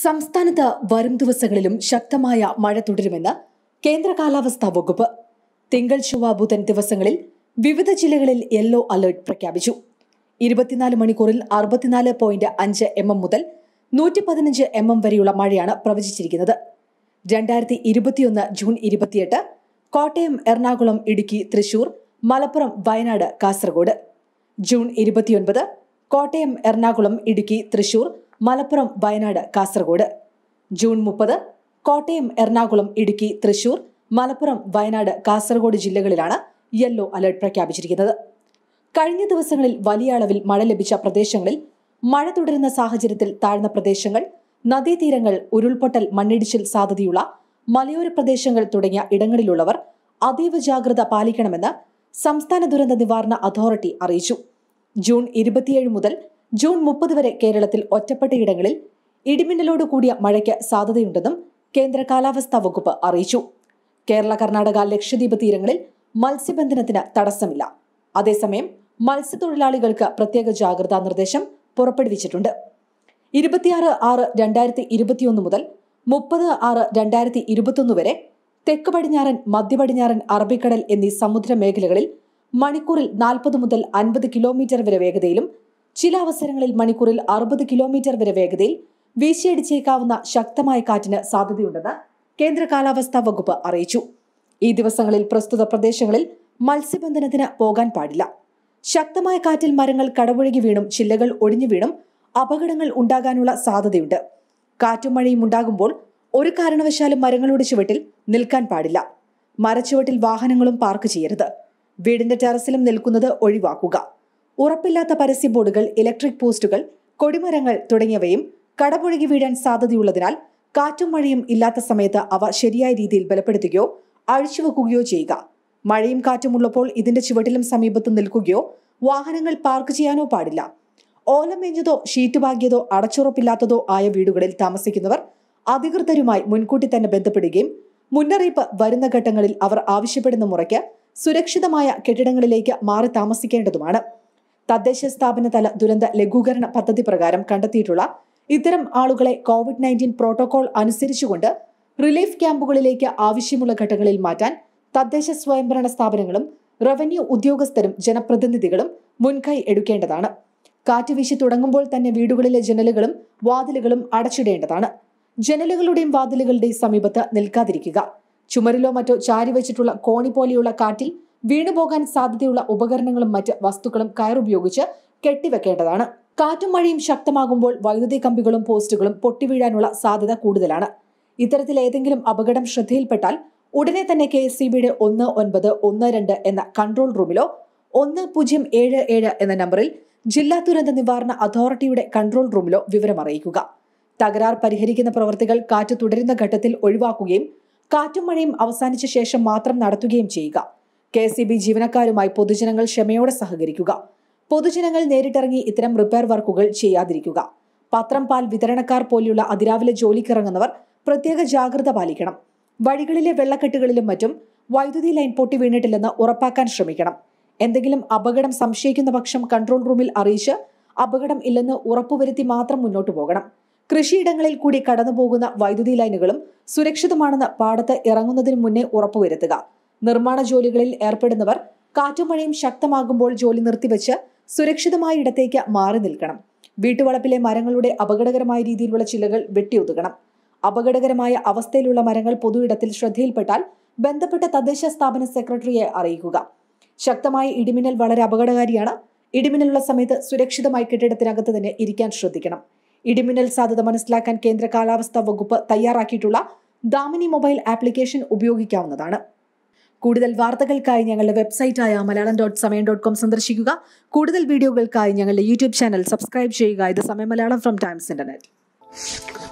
സംസ്ഥാനത്ത് വരും ദിവസങ്ങളിലും ശക്തമായ മഴ തുടരുമെന്ന് കേന്ദ്ര കാലാവസ്ഥാ വകുപ്പ് തിങ്കൾ ചൊവ്വ ബുധൻ ദിവസങ്ങളിൽ വിവിധ ജില്ലകളിൽ യെല്ലോ അലർട്ട് പ്രഖ്യാപിച്ചു ഇരുപത്തിനാല് മണിക്കൂറിൽ അറുപത്തിനാല് പോയിന്റ് അഞ്ച് എം എം മുതൽ നൂറ്റി പതിനഞ്ച് എം എം വരെയുള്ള മഴയാണ് പ്രവചിച്ചിരിക്കുന്നത് രണ്ടായിരത്തി ഇരുപത്തിയൊന്ന് ജൂൺ ഇരുപത്തിയെട്ട് കോട്ടയം എറണാകുളം ഇടുക്കി തൃശൂർ മലപ്പുറം വയനാട് കാസർഗോഡ് ജൂൺ ഇരുപത്തിയൊൻപത് കോട്ടയം എറണാകുളം ഇടുക്കി തൃശൂർ മലപ്പുറം വയനാട് കാസർഗോഡ് ജൂൺ മുപ്പത് കോട്ടയം എറണാകുളം ഇടുക്കി തൃശൂർ മലപ്പുറം വയനാട് കാസർഗോഡ് ജില്ലകളിലാണ് യെല്ലോ അലർട്ട് പ്രഖ്യാപിച്ചിരിക്കുന്നത് കഴിഞ്ഞ ദിവസങ്ങളിൽ വലിയ അളവിൽ മഴ ലഭിച്ച പ്രദേശങ്ങളിൽ മഴ തുടരുന്ന സാഹചര്യത്തിൽ താഴ്ന്ന പ്രദേശങ്ങൾ നദീതീരങ്ങൾ ഉരുൾപൊട്ടൽ മണ്ണിടിച്ചിൽ സാധ്യതയുള്ള മലയോര പ്രദേശങ്ങൾ തുടങ്ങിയ ഇടങ്ങളിലുള്ളവർ അതീവ ജാഗ്രത പാലിക്കണമെന്ന് സംസ്ഥാന ദുരന്ത നിവാരണ അതോറിറ്റി അറിയിച്ചു ജൂൺ ഇരുപത്തിയേഴ് മുതൽ ജൂൺ മുപ്പത് വരെ കേരളത്തിൽ ഒറ്റപ്പെട്ടയിടങ്ങളിൽ ഇടിമിന്നലോട് കൂടിയ മഴയ്ക്ക് സാധ്യതയുണ്ടെന്നും കേന്ദ്ര കാലാവസ്ഥാ വകുപ്പ് അറിയിച്ചു കേരള കർണാടക ലക്ഷദ്വീപ് തീരങ്ങളിൽ മത്സ്യബന്ധനത്തിന് തടസ്സമില്ല അതേസമയം മത്സ്യത്തൊഴിലാളികൾക്ക് പ്രത്യേക ജാഗ്രതാ നിർദ്ദേശം പുറപ്പെടുവിച്ചിട്ടുണ്ട് ഇരുപത്തിയാറ് ആറ് രണ്ടായിരത്തി ഇരുപത്തിയൊന്ന് മുതൽ മുപ്പത് ആറ് രണ്ടായിരത്തി ഇരുപത്തൊന്ന് വരെ തെക്ക് പടിഞ്ഞാറൻ മധ്യ പടിഞ്ഞാറൻ അറബിക്കടൽ എന്നീ സമുദ്ര മേഖലകളിൽ മണിക്കൂറിൽ നാൽപ്പത് മുതൽ അൻപത് കിലോമീറ്റർ വരെ വേഗതയിലും ചില അവസരങ്ങളിൽ മണിക്കൂറിൽ അറുപത് കിലോമീറ്റർ വരെ വേഗതയിൽ വീശിയടിച്ചേക്കാവുന്ന ശക്തമായ കാറ്റിന് സാധ്യതയുണ്ടെന്ന് കേന്ദ്ര കാലാവസ്ഥാ വകുപ്പ് അറിയിച്ചു ഈ ദിവസങ്ങളിൽ പ്രസ്തുത പ്രദേശങ്ങളിൽ മത്സ്യബന്ധനത്തിന് പോകാൻ പാടില്ല ശക്തമായ കാറ്റിൽ മരങ്ങൾ കടപുഴകി വീണും ചില്ലകൾ ഒടിഞ്ഞു വീണും അപകടങ്ങൾ ഉണ്ടാകാനുള്ള സാധ്യതയുണ്ട് കാറ്റും മഴയും ഉണ്ടാകുമ്പോൾ ഒരു കാരണവശാലും മരങ്ങളുടെ ചുവട്ടിൽ നിൽക്കാൻ പാടില്ല മരച്ചുവട്ടിൽ വാഹനങ്ങളും പാർക്ക് ചെയ്യരുത് വീടിന്റെ ടെറസിലും നിൽക്കുന്നത് ഒഴിവാക്കുക ഉറപ്പില്ലാത്ത പരസ്യ ബോർഡുകൾ ഇലക്ട്രിക് പോസ്റ്റുകൾ കൊടിമരങ്ങൾ തുടങ്ങിയവയും കടപുഴകി വീഴാൻ സാധ്യതയുള്ളതിനാൽ കാറ്റും മഴയും ഇല്ലാത്ത സമയത്ത് അവ ശരിയായ രീതിയിൽ ബലപ്പെടുത്തുകയോ അഴിച്ചുവെക്കുകയോ ചെയ്യുക മഴയും കാറ്റും ഉള്ളപ്പോൾ ഇതിന്റെ ചുവട്ടിലും സമീപത്തും നിൽക്കുകയോ വാഹനങ്ങൾ പാർക്ക് ചെയ്യാനോ പാടില്ല ഓലമേഞ്ഞതോ ഷീറ്റ് പാകിയതോ അടച്ചുറപ്പില്ലാത്തതോ ആയ വീടുകളിൽ താമസിക്കുന്നവർ അധികൃതരുമായി മുൻകൂട്ടി തന്നെ ബന്ധപ്പെടുകയും മുന്നറിയിപ്പ് വരുന്ന ഘട്ടങ്ങളിൽ അവർ ആവശ്യപ്പെടുന്ന മുറയ്ക്ക് സുരക്ഷിതമായ കെട്ടിടങ്ങളിലേക്ക് മാറി താമസിക്കേണ്ടതുമാണ് തദ്ദേശ സ്ഥാപന തല ദുരന്ത ലഘൂകരണ പദ്ധതി പ്രകാരം കണ്ടെത്തിയിട്ടുള്ള ഇത്തരം ആളുകളെ കോവിഡ് നയൻറ്റീൻ പ്രോട്ടോകോൾ അനുസരിച്ചുകൊണ്ട് റിലീഫ് ക്യാമ്പുകളിലേക്ക് ആവശ്യമുള്ള ഘട്ടങ്ങളിൽ മാറ്റാൻ തദ്ദേശ സ്വയംഭരണ സ്ഥാപനങ്ങളും റവന്യൂ ഉദ്യോഗസ്ഥരും ജനപ്രതിനിധികളും മുൻകൈ എടുക്കേണ്ടതാണ് കാറ്റ് വീശി തുടങ്ങുമ്പോൾ തന്നെ വീടുകളിലെ ജനലുകളും വാതിലുകളും അടച്ചിടേണ്ടതാണ് ജനലുകളുടെയും വാതിലുകളുടെയും സമീപത്ത് നിൽക്കാതിരിക്കുക ചുമരിലോ മറ്റോ ചാരി വെച്ചിട്ടുള്ള കോണി പോലെയുള്ള കാറ്റിൽ വീണുപോകാൻ സാധ്യതയുള്ള ഉപകരണങ്ങളും മറ്റ് വസ്തുക്കളും കയറുപയോഗിച്ച് കെട്ടിവെക്കേണ്ടതാണ് കാറ്റും മഴയും ശക്തമാകുമ്പോൾ വൈദ്യുതി കമ്പികളും പോസ്റ്റുകളും പൊട്ടിവീഴാനുള്ള സാധ്യത കൂടുതലാണ് ഇത്തരത്തിൽ ഏതെങ്കിലും അപകടം ശ്രദ്ധയിൽപ്പെട്ടാൽ ഉടനെ തന്നെ കെ എസ് സി ബിയുടെ ഒന്ന് ഒൻപത് ഒന്ന് രണ്ട് എന്ന കൺട്രോൾ റൂമിലോ ഒന്ന് പൂജ്യം ഏഴ് ഏഴ് എന്ന നമ്പറിൽ ജില്ലാ ദുരന്ത നിവാരണ അതോറിറ്റിയുടെ കൺട്രോൾ റൂമിലോ വിവരം അറിയിക്കുക തകരാർ പരിഹരിക്കുന്ന പ്രവർത്തികൾ കാറ്റ് തുടരുന്ന ഘട്ടത്തിൽ ഒഴിവാക്കുകയും കാറ്റും മഴയും അവസാനിച്ച ശേഷം മാത്രം നടത്തുകയും ചെയ്യുക കെ എസ് ജീവനക്കാരുമായി പൊതുജനങ്ങൾ ക്ഷമയോടെ സഹകരിക്കുക പൊതുജനങ്ങൾ നേരിട്ടിറങ്ങി ഇത്തരം റിപ്പയർ വർക്കുകൾ ചെയ്യാതിരിക്കുക പത്രം പാൽ വിതരണക്കാർ പോലെയുള്ള അതിരാവിലെ ജോലിക്കിറങ്ങുന്നവർ പ്രത്യേക ജാഗ്രത പാലിക്കണം വഴികളിലെ വെള്ളക്കെട്ടുകളിലും മറ്റും വൈദ്യുതി ലൈൻ പൊട്ടി വീണിട്ടില്ലെന്ന് ഉറപ്പാക്കാൻ ശ്രമിക്കണം എന്തെങ്കിലും അപകടം സംശയിക്കുന്ന പക്ഷം കൺട്രോൾ റൂമിൽ അറിയിച്ച് അപകടം ഇല്ലെന്ന് ഉറപ്പുവരുത്തി മാത്രം മുന്നോട്ടു പോകണം കൃഷിയിടങ്ങളിൽ കൂടി കടന്നുപോകുന്ന വൈദ്യുതി ലൈനുകളും സുരക്ഷിതമാണെന്ന് പാടത്ത് ഇറങ്ങുന്നതിന് മുന്നേ ഉറപ്പുവരുത്തുക നിർമ്മാണ ജോലികളിൽ ഏർപ്പെടുന്നവർ കാറ്റും മഴയും ശക്തമാകുമ്പോൾ ജോലി നിർത്തിവെച്ച് സുരക്ഷിതമായ ഇടത്തേക്ക് മാറി നിൽക്കണം വീട്ടുവളപ്പിലെ മരങ്ങളുടെ അപകടകരമായ രീതിയിലുള്ള ചില്ലകൾ വെട്ടിയൊതുക്കണം അപകടകരമായ അവസ്ഥയിലുള്ള മരങ്ങൾ പൊതു ഇടത്തിൽ ശ്രദ്ധയിൽപ്പെട്ടാൽ ബന്ധപ്പെട്ട തദ്ദേശ സ്ഥാപന സെക്രട്ടറിയെ അറിയിക്കുക ശക്തമായ ഇടിമിന്നൽ വളരെ അപകടകാരിയാണ് ഇടിമിന്നലുള്ള സമയത്ത് സുരക്ഷിതമായി കെട്ടിടത്തിനകത്ത് തന്നെ ഇരിക്കാൻ ശ്രദ്ധിക്കണം ഇടിമിന്നൽ സാധ്യത മനസ്സിലാക്കാൻ കേന്ദ്ര കാലാവസ്ഥാ വകുപ്പ് തയ്യാറാക്കിയിട്ടുള്ള ദാമിനി മൊബൈൽ ആപ്ലിക്കേഷൻ ഉപയോഗിക്കാവുന്നതാണ് കൂടുതൽ വാർത്തകൾക്കായി ഞങ്ങളുടെ വെബ്സൈറ്റായ Malayalam dot Samayam dot com സന്ദർശിക്കുക കൂടുതൽ വീഡിയോകൾക്കായി ഞങ്ങളുടെ യൂട്യൂബ് ചാനൽ സബ്സ്ക്രൈബ് ചെയ്യുക ഇത് സമയം മലയാളം ഫ്രം ടൈംസ് ഇന്റർനെറ്റ്